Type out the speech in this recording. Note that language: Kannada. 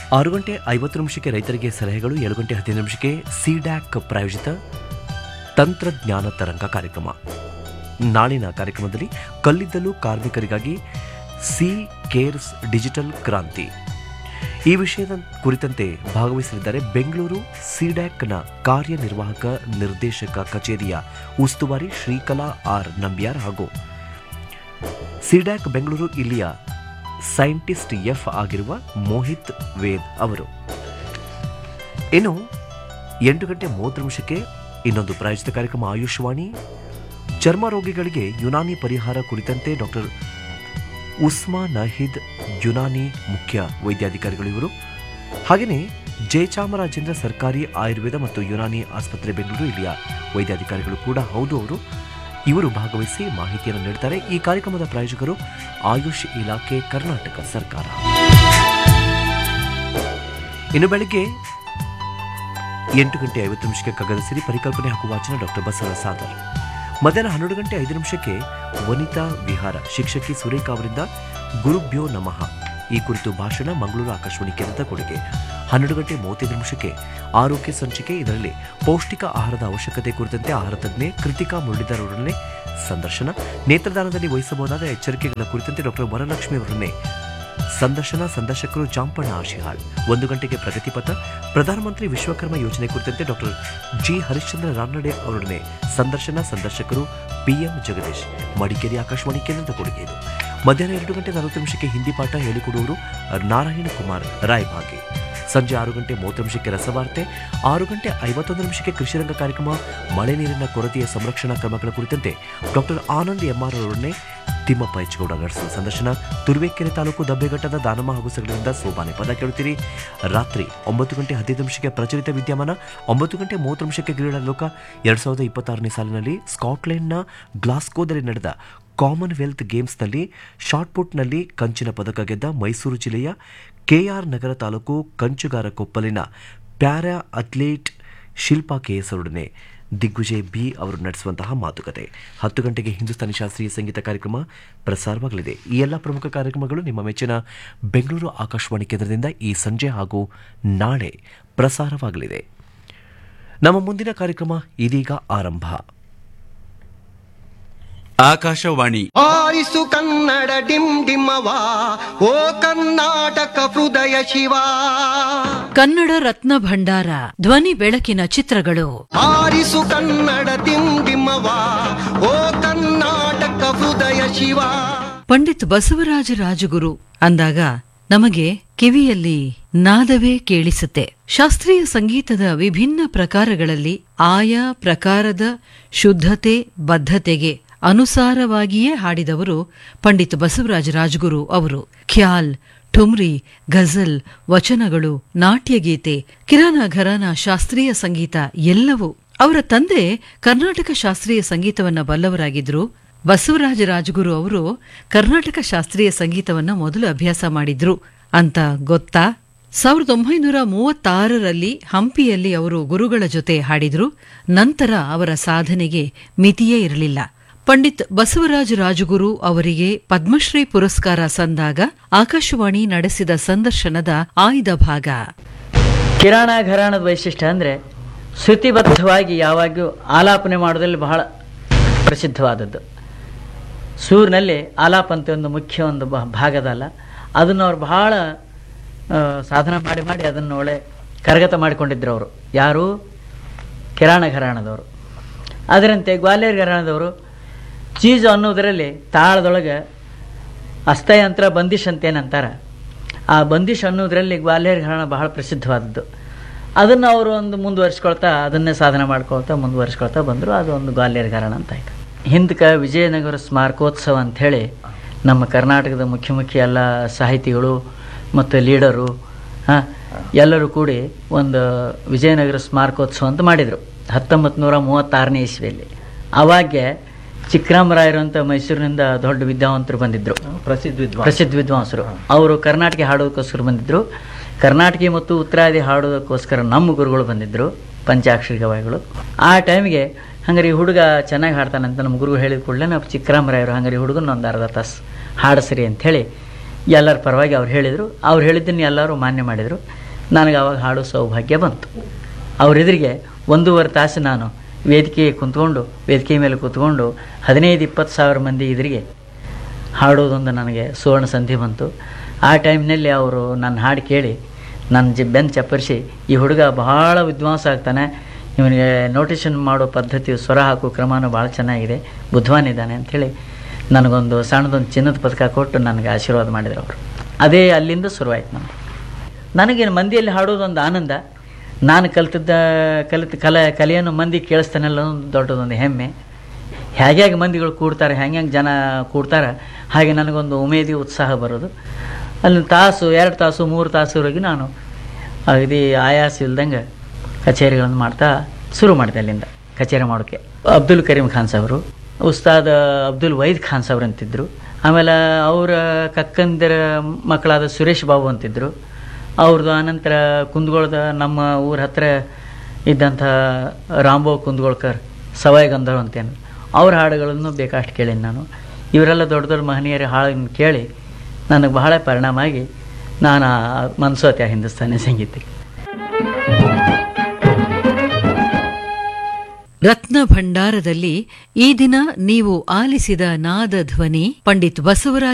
ಆರು ಗಂಟೆ ಐವತ್ತು ನಿಮಿಷಕ್ಕೆ ರೈತರಿಗೆ ಸಲಹೆಗಳು ಏಳು ಗಂಟೆ ಹದಿನೈದು ನಿಮಿಷಕ್ಕೆ ಸಿಡ್ಯಾಕ್ ಪ್ರಾಯೋಜಿತ ತಂತ್ರಜ್ಞಾನ ತರಂಗ ಕಾರ್ಯಕ್ರಮ ನಾಳಿನ ಕಾರ್ಯಕ್ರಮದಲ್ಲಿ ಕಲ್ಲಿದ್ದಲು ಕಾರ್ಮಿಕರಿಗಾಗಿ ಸಿ ಕೇರ್ಸ್ ಡಿಜಿಟಲ್ ಕ್ರಾಂತಿ ಈ ವಿಷಯದ ಕುರಿತಂತೆ ಭಾಗವಹಿಸಲಿದ್ದಾರೆ ಬೆಂಗಳೂರು ಸಿಡ್ಯಾಕ್ನ ಕಾರ್ಯನಿರ್ವಾಹಕ ನಿರ್ದೇಶಕ ಕಚೇರಿಯ ಉಸ್ತುವಾರಿ ಶ್ರೀಕಲಾ ಆರ್ ನಂಬ್ಯಾರ್ ಹಾಗೂ ಸಿಡ್ಯಾಕ್ ಬೆಂಗಳೂರು ಇಲ್ಲಿಯ ಸೈಂಟಿಸ್ಟ್ ಎಫ್ ಆಗಿರುವ ಮೋಹಿತ್ ವೇದ್ ಅವರು ಇನ್ನು ಎಂಟು ಗಂಟೆ ಮೂವತ್ತು ನಿಮಿಷಕ್ಕೆ ಇನ್ನೊಂದು ಪ್ರಾಯೋಜಿತ ಕಾರ್ಯಕ್ರಮ ಆಯುಷ್ವಾಣಿ ಚರ್ಮ ರೋಗಿಗಳಿಗೆ ಯುನಾನಿ ಪರಿಹಾರ ಕುರಿತಂತೆ ಡಾಕ್ಟರ್ ಉಸ್ಮಾ ನಹೀದ್ ಯುನಾನಿ ಮುಖ್ಯ ವೈದ್ಯಾಧಿಕಾರಿಗಳು ಇವರು ಹಾಗೆಯೇ ಜಯಚಾಮರಾಜೇಂದ್ರ ಸರ್ಕಾರಿ ಆಯುರ್ವೇದ ಮತ್ತು ಯುನಾನಿ ಆಸ್ಪತ್ರೆ ಬೆಂಗಳೂರು ಇಲ್ಲಿಯ ವೈದ್ಯಾಧಿಕಾರಿಗಳು ಕೂಡ ಹೌದು ಅವರು ಇವರು ಭಾಗವಹಿಸಿ ಮಾಹಿತಿಯನ್ನು ನೀಡುತ್ತಾರೆ ಈ ಕಾರ್ಯಕ್ರಮದ ಪ್ರಾಯೋಜಕರು ಆಯುಷ್ ಇಲಾಖೆ ಕರ್ನಾಟಕ ಸರ್ಕಾರ ಇನ್ನು ಬೆಳಗ್ಗೆ ಎಂಟು ಗಂಟೆ ಐವತ್ತು ನಿಮಿಷಕ್ಕೆ ಕಗ್ಗದ ಸಿರಿ ಪರಿಕಲ್ಪನೆ ಹಾಗೂ ವಾಚನ ಡಾಕ್ಟರ್ ಬಸವ ಸಾದರ್ ಮಧ್ಯಾಹ್ನ ಹನ್ನೆರಡು ಗಂಟೆ ಐದು ನಿಮಿಷಕ್ಕೆ ವನಿತಾ ವಿಹಾರ ಶಿಕ್ಷಕಿ ಸುರೇಖಾ ಅವರಿಂದ ಗುರುಭ್ಯೋ ನಮಃ ಈ ಕುರಿತು ಭಾಷಣ ಮಂಗಳೂರು ಆಕಾಶವಾಣಿ ಕೇಂದ್ರದ ಕೊಡುಗೆ ಹನ್ನೆರಡು ಗಂಟೆ ಮೂವತ್ತೈದು ನಿಮಿಷಕ್ಕೆ ಆರೋಗ್ಯ ಸಂಚಿಕೆ ಇದರಲ್ಲಿ ಪೌಷ್ಟಿಕ ಆಹಾರದ ಅವಶ್ಯಕತೆ ಕುರಿತಂತೆ ಆಹಾರ ತಜ್ಞೆ ಕೃತಿಕಾ ಮುರಳೀಧರ್ ಅವರನ್ನೇ ಸಂದರ್ಶನ ನೇತ್ರದಾನದಲ್ಲಿ ವಹಿಸಬಹುದಾದ ಎಚ್ಚರಿಕೆಗಳ ಕುರಿತಂತೆ ಡಾಕ್ಟರ್ ವರಲಕ್ಷ್ಮಿ ಅವರನ್ನೇ ಸಂದರ್ಶನ ಸಂದರ್ಶಕರು ಜಾಂಪಣ್ಣ ಆಶಿಹಾಳ್ ಒಂದು ಗಂಟೆಗೆ ಪ್ರಗತಿಪಥ ಪ್ರಧಾನಮಂತ್ರಿ ವಿಶ್ವಕರ್ಮ ಯೋಜನೆ ಕುರಿತಂತೆ ಡಾಕ್ಟರ್ ಜಿ ಹರಿಶ್ಚಂದ್ರ ರಾನಡೆ ಅವರೊಡನೆ ಸಂದರ್ಶನ ಸಂದರ್ಶಕರು ಪಿಎಂ ಜಗದೀಶ್ ಮಡಿಕೇರಿ ಆಕಾಶವಾಣಿ ಕೇಂದ್ರದ ಕೊಡುಗೆ ಇದು ಮಧ್ಯಾಹ್ನ ಎರಡು ಗಂಟೆ ನಲವತ್ತು ನಿಮಿಷಕ್ಕೆ ಹಿಂದಿ ಪಾಠ ಹೇಳಿಕೊಡುವವರು ನಾರಾಯಣ ಕುಮಾರ್ ರಾಯಭಾಗಿ ಸಂಜೆ ಆರು ಗಂಟೆ ಮೂವತ್ತು ನಿಮಿಷಕ್ಕೆ ರಸವಾರ್ತೆ ಆರು ಗಂಟೆ ಐವತ್ತೊಂದು ನಿಮಿಷಕ್ಕೆ ಕೃಷಿರಂಗ ಕಾರ್ಯಕ್ರಮ ಮಳೆ ನೀರಿನ ಕೊರತೆಯ ಸಂರಕ್ಷಣಾ ಕ್ರಮಗಳ ಕುರಿತಂತೆ ಡಾಕ್ಟರ್ ಆನಂದ್ ಎಂಆರ್ ಅವರನ್ನೇ ತಿಮ್ಮಪ್ಪ ಹೆಚ್ಚಗೌಡ ನಡೆಸುವ ಸಂದರ್ಶನ ತುರುವೇಕೆರೆ ತಾಲೂಕು ದಬ್ಬೆಘಟ್ಟದ ದಾನಮ್ಮ ಹಾಗೂ ಸಗಳಿಂದ ಸೋಬಾನೆ ಪದ ಕೇಳುತ್ತೀರಿ ರಾತ್ರಿ ಒಂಬತ್ತು ಗಂಟೆ ಹದಿನೈದು ನಿಮಿಷಕ್ಕೆ ಪ್ರಚಲಿತ ವಿದ್ಯಮಾನ ಒಂಬತ್ತು ಗಂಟೆ ಮೂವತ್ತು ನಿಮಿಷಕ್ಕೆ ಕ್ರೀಡಾ ಲೋಕ ಎರಡ್ ಸಾವಿರದ ಇಪ್ಪತ್ತಾರನೇ ಸಾಲಿನಲ್ಲಿ ಸ್ಕಾಟ್ಲೆಂಡ್ನ ಗ್ಲಾಸ್ಕೋದಲ್ಲಿ ನಡೆದ ಕಾಮನ್ವೆಲ್ತ್ ಗೇಮ್ಸ್ನಲ್ಲಿ ಶಾಟ್ಪುಟ್ನಲ್ಲಿ ಕಂಚಿನ ಪದಕ ಗೆದ್ದ ಮೈಸೂರು ಜಿಲ್ಲೆಯ ಕೆಆರ್ ನಗರ ತಾಲೂಕು ಕಂಚುಗಾರ ಕೊಪ್ಪಲಿನ ಪ್ಯಾರಾ ಅಥ್ಲೀಟ್ ಶಿಲ್ಪಾ ಕೆಎಸ್ ಅವರೊಡನೆ ದಿಗ್ವಿಜಯ್ ಬಿ ಅವರು ನಡೆಸುವಂತಹ ಮಾತುಕತೆ ಹತ್ತು ಗಂಟೆಗೆ ಹಿಂದೂಸ್ತಾನಿ ಶಾಸ್ತ್ರೀಯ ಸಂಗೀತ ಕಾರ್ಯಕ್ರಮ ಪ್ರಸಾರವಾಗಲಿದೆ ಈ ಎಲ್ಲ ಪ್ರಮುಖ ಕಾರ್ಯಕ್ರಮಗಳು ನಿಮ್ಮ ಮೆಚ್ಚಿನ ಬೆಂಗಳೂರು ಆಕಾಶವಾಣಿ ಕೇಂದ್ರದಿಂದ ಈ ಸಂಜೆ ಹಾಗೂ ನಾಳೆ ಪ್ರಸಾರವಾಗಲಿದೆ ನಮ್ಮ ಮುಂದಿನ ಕಾರ್ಯಕ್ರಮ ಇದೀಗ ಆರಂಭ ಆಕಾಶವಾಣಿ ಆರಿಸು ಕನ್ನಡ ಡಿಮ್ ಡಿಮವ ಓ ಕರ್ನಾಟಕ ಹೃದಯ ಶಿವ ಕನ್ನಡ ರತ್ನ ಭಂಡಾರ ಧ್ವನಿ ಬೆಳಕಿನ ಚಿತ್ರಗಳು ಆರಿಸು ಕನ್ನಡ ಡಿಮ್ ಡಿಮವ ಓ ಕರ್ನಾಟಕ ಹೃದಯ ಶಿವ ಪಂಡಿತ್ ಬಸವರಾಜ ರಾಜಗುರು ಅಂದಾಗ ನಮಗೆ ಕಿವಿಯಲ್ಲಿ ನಾದವೇ ಕೇಳಿಸುತ್ತೆ ಶಾಸ್ತ್ರೀಯ ಸಂಗೀತದ ವಿಭಿನ್ನ ಪ್ರಕಾರಗಳಲ್ಲಿ ಆಯಾ ಪ್ರಕಾರದ ಶುದ್ಧತೆ ಬದ್ಧತೆಗೆ ಅನುಸಾರವಾಗಿಯೇ ಹಾಡಿದವರು ಪಂಡಿತ್ ಬಸವರಾಜ ರಾಜಗುರು ಅವರು ಖ್ಯಾಲ್ ಠುಮ್ರಿ ಗಜಲ್ ವಚನಗಳು ನಾಟ್ಯಗೀತೆ ಕಿರಾನ ಘರಾನ ಶಾಸ್ತ್ರೀಯ ಸಂಗೀತ ಎಲ್ಲವೂ ಅವರ ತಂದೆ ಕರ್ನಾಟಕ ಶಾಸ್ತ್ರೀಯ ಸಂಗೀತವನ್ನ ಬಲ್ಲವರಾಗಿದ್ರು ಬಸವರಾಜ ರಾಜಗುರು ಅವರು ಕರ್ನಾಟಕ ಶಾಸ್ತ್ರೀಯ ಸಂಗೀತವನ್ನ ಮೊದಲು ಅಭ್ಯಾಸ ಮಾಡಿದ್ರು ಅಂತ ಗೊತ್ತಾ ಸಾವಿರದ ಒಂಬೈನೂರ ಮೂವತ್ತಾರರಲ್ಲಿ ಹಂಪಿಯಲ್ಲಿ ಅವರು ಗುರುಗಳ ಜೊತೆ ಹಾಡಿದ್ರು ನಂತರ ಅವರ ಸಾಧನೆಗೆ ಮಿತಿಯೇ ಇರಲಿಲ್ಲ ಪಂಡಿತ್ ಬಸವರಾಜ ರಾಜಗುರು ಅವರಿಗೆ ಪದ್ಮಶ್ರೀ ಪುರಸ್ಕಾರ ಸಂದಾಗ ಆಕಾಶವಾಣಿ ನಡೆಸಿದ ಸಂದರ್ಶನದ ಆಯ್ದ ಭಾಗ ಕಿರಾಣ ಘರಾಣದ ವೈಶಿಷ್ಟ್ಯ ಅಂದರೆ ಶ್ರುತಿಬದ್ಧವಾಗಿ ಯಾವಾಗ್ಲೂ ಆಲಾಪನೆ ಮಾಡೋದ್ರಲ್ಲಿ ಬಹಳ ಪ್ರಸಿದ್ಧವಾದದ್ದು ಸೂರಿನಲ್ಲಿ ಆಲಾಪ ಅಂತ ಒಂದು ಮುಖ್ಯ ಒಂದು ಬ ಭಾಗದಲ್ಲ ಅದನ್ನು ಅವ್ರು ಬಹಳ ಆ, ಸಾಧನ ಮಾಡಿ ಮಾಡಿ ಅದನ್ನು ಒಳ್ಳೆ ಕರಗತ ಮಾಡಿಕೊಂಡಿದ್ರು ಅವರು ಯಾರು ಕಿರಾಣ ಘರಾಣದವರು ಅದರಂತೆ ಗ್ವಾಲಿಯರ್ ಘರಾಣದವರು ಚೀಜು ಅನ್ನೋದರಲ್ಲಿ ತಾಳದೊಳಗೆ ಅಸ್ಥಯಂತ್ರ ಬಂದಿಶ್ ಅಂತೇನಂತಾರೆ ಆ ಬಂದಿಶ್ ಅನ್ನೋದರಲ್ಲಿ ಗ್ವಾಲಿಯರ್ ಘರಾಣ ಬಹಳ ಪ್ರಸಿದ್ಧವಾದದ್ದು ಅದನ್ನು ಅವರು ಒಂದು ಮುಂದುವರಿಸ್ಕೊಳ್ತಾ ಅದನ್ನೇ ಸಾಧನೆ ಮಾಡ್ಕೊಳ್ತಾ ಮುಂದುವರಿಸ್ಕೊಳ್ತಾ ಬಂದರು ಅದು ಒಂದು ಗ್ವಾಲಿಯರ್ ಘರಾಣ ಅಂತ ಆಯ್ತು ಹಿಂದಕ್ಕೆ ವಿಜಯನಗರ ಸ್ಮಾರಕೋತ್ಸವ ಅಂಥೇಳಿ ನಮ್ಮ ಕರ್ನಾಟಕದ ಮುಖ್ಯ ಮುಖ್ಯ ಎಲ್ಲ ಸಾಹಿತಿಗಳು ಮತ್ತು ಲೀಡರು ಹಾಂ ಎಲ್ಲರೂ ಕೂಡಿ ಒಂದು ವಿಜಯನಗರ ಸ್ಮಾರಕೋತ್ಸವ ಅಂತ ಮಾಡಿದರು ಹತ್ತೊಂಬತ್ತು ನೂರ ಮೂವತ್ತಾರನೇ ಇಸ್ವಿಯಲ್ಲಿ ಅವಾಗೆ ಚಿಕ್ಕರಾಮರಾಯರು ಅಂತ ಮೈಸೂರಿನಿಂದ ದೊಡ್ಡ ವಿದ್ಯಾವಂತರು ಬಂದಿದ್ದರು ಪ್ರಸಿದ್ಧ ವಿದ್ವಾಂಸ ಪ್ರಸಿದ್ಧ ವಿದ್ವಾಂಸರು ಅವರು ಕರ್ನಾಟಕ ಹಾಡೋದಕ್ಕೋಸ್ಕರ ಬಂದಿದ್ದರು ಕರ್ನಾಟಕ ಮತ್ತು ಉತ್ತರಾದಿ ಹಾಡೋದಕ್ಕೋಸ್ಕರ ನಮ್ಮ ಗುರುಗಳು ಬಂದಿದ್ದರು ಪಂಚಾಕ್ಷರಿ ಗವಾಯಿಗಳು ಆ ಟೈಮಿಗೆ ಹಂಗಾರೆ ಈ ಹುಡುಗ ಚೆನ್ನಾಗಿ ಹಾಡ್ತಾನಂತ ನಮ್ಮ ಗುರುಗಳು ಹೇಳಿದ ಕೂಡಲೇ ನಾವು ಚಿಕ್ಕರಾಮರಾಯರು ಹಂಗಾರೆ ಈ ಹುಡುಗನ ಒಂದು ಅರ್ಧ ತಾಸು ಹಾಡಿಸ್ರಿ ಅಂಥೇಳಿ ಎಲ್ಲರ ಪರವಾಗಿ ಅವ್ರು ಹೇಳಿದರು ಅವ್ರು ಹೇಳಿದ್ದನ್ನು ಎಲ್ಲರೂ ಮಾನ್ಯ ಮಾಡಿದರು ನನಗೆ ಅವಾಗ ಹಾಡೋ ಸೌಭಾಗ್ಯ ಬಂತು ಅವರೆದುರಿಗೆ ಒಂದೂವರೆ ತಾಸು ನಾನು ವೇದಿಕೆ ಕುಂತ್ಕೊಂಡು ವೇದಿಕೆ ಮೇಲೆ ಕೂತ್ಕೊಂಡು ಹದಿನೈದು ಇಪ್ಪತ್ತು ಸಾವಿರ ಮಂದಿ ಎದುರಿಗೆ ಹಾಡೋದೊಂದು ನನಗೆ ಸುವರ್ಣ ಸಂಧಿ ಬಂತು ಆ ಟೈಮ್ನಲ್ಲಿ ಅವರು ನನ್ನ ಹಾಡು ಕೇಳಿ ನನ್ನ ಜಿ ಬೆನ್ನು ಚಪ್ಪರಿಸಿ ಈ ಹುಡುಗ ಬಹಳ ವಿದ್ವಾಂಸ ಆಗ್ತಾನೆ ಇವನಿಗೆ ನೋಟೇಷನ್ ಮಾಡೋ ಪದ್ಧತಿ ಸ್ವರ ಹಾಕೋ ಕ್ರಮನೂ ಭಾಳ ಚೆನ್ನಾಗಿದೆ ಬುದ್ಧವಾನಿದ್ದಾನೆ ಅಂಥೇಳಿ ನನಗೊಂದು ಸಣ್ಣದೊಂದು ಚಿನ್ನದ ಪದಕ ಕೊಟ್ಟು ನನಗೆ ಆಶೀರ್ವಾದ ಮಾಡಿದ್ರು ಅವರು ಅದೇ ಅಲ್ಲಿಂದ ಶುರುವಾಯ್ತು ನಮಗೆ ನನಗೇನು ಮಂದಿಯಲ್ಲಿ ಹಾಡೋದೊಂದು ಆನಂದ ನಾನು ಕಲ್ತಿದ್ದ ಕಲಿತ ಕಲೆ ಕಲೆಯನ್ನು ಮಂದಿ ಕೇಳಿಸ್ತಾನಲ್ಲ ಒಂದು ದೊಡ್ಡದೊಂದು ಹೆಮ್ಮೆ ಹೇಗೆ ಹೇಗೆ ಮಂದಿಗಳು ಕೂಡ್ತಾರೆ ಹೆಂಗೆ ಹೆಂಗೆ ಜನ ಕೂಡ್ತಾರೆ ಹಾಗೆ ನನಗೊಂದು ಉಮೇದಿ ಉತ್ಸಾಹ ಬರೋದು ಅಲ್ಲಿ ತಾಸು ಎರಡು ತಾಸು ಮೂರು ತಾಸುವರೆಗೆ ನಾನು ಅಗದಿ ಆಯಾಸ ಇಲ್ದಂಗೆ ಕಚೇರಿಗಳನ್ನು ಮಾಡ್ತಾ ಶುರು ಮಾಡಿದೆ ಅಲ್ಲಿಂದ ಕಚೇರಿ ಮಾಡೋಕ್ಕೆ ಅಬ್ದುಲ್ ಕರೀಂ ಖಾನ್ ಸಾವರು ಉಸ್ತಾದ್ ಅಬ್ದುಲ್ ವೈದ್ ಖಾನ್ ಸಾವ್ರು ಅಂತಿದ್ರು ಆಮೇಲೆ ಅವರ ಕಕ್ಕಂದಿರ ಮಕ್ಕಳಾದ ಸುರೇಶ್ ಬಾಬು ಅಂತಿದ್ರು ಅವ್ರದ್ದು ಆನಂತರ ಕುಂದಗೋಳದ ನಮ್ಮ ಊರ ಹತ್ರ ಇದ್ದಂಥ ರಾಂಬೋ ಕುಂದಗೋಳ್ಕರ್ ಸವಾಯ್ ಗಂಧರ್ವ ಅಂತೇನು ಅವ್ರ ಹಾಡುಗಳನ್ನು ಬೇಕಷ್ಟು ಕೇಳೀನಿ ನಾನು ಇವರೆಲ್ಲ ದೊಡ್ಡ ದೊಡ್ಡ ಮಹನೀಯರ ಹಾಡನ್ನು ಕೇಳಿ ನನಗೆ ಬಹಳ ಪರಿಣಾಮ ಆಗಿ ನಾನು ಮನ್ಸೋತೆ ಆ ಹಿಂದೂಸ್ತಾನಿ ಸಂಗೀತಕ್ಕೆ ರತ್ನ ಭಂಡಾರದಲ್ಲಿ ಈ ದಿನ ನೀವು ಆಲಿಸಿದ ನಾದ ಧ್ವನಿ ಪಂಡಿತ್ ಬಸವರಾಜ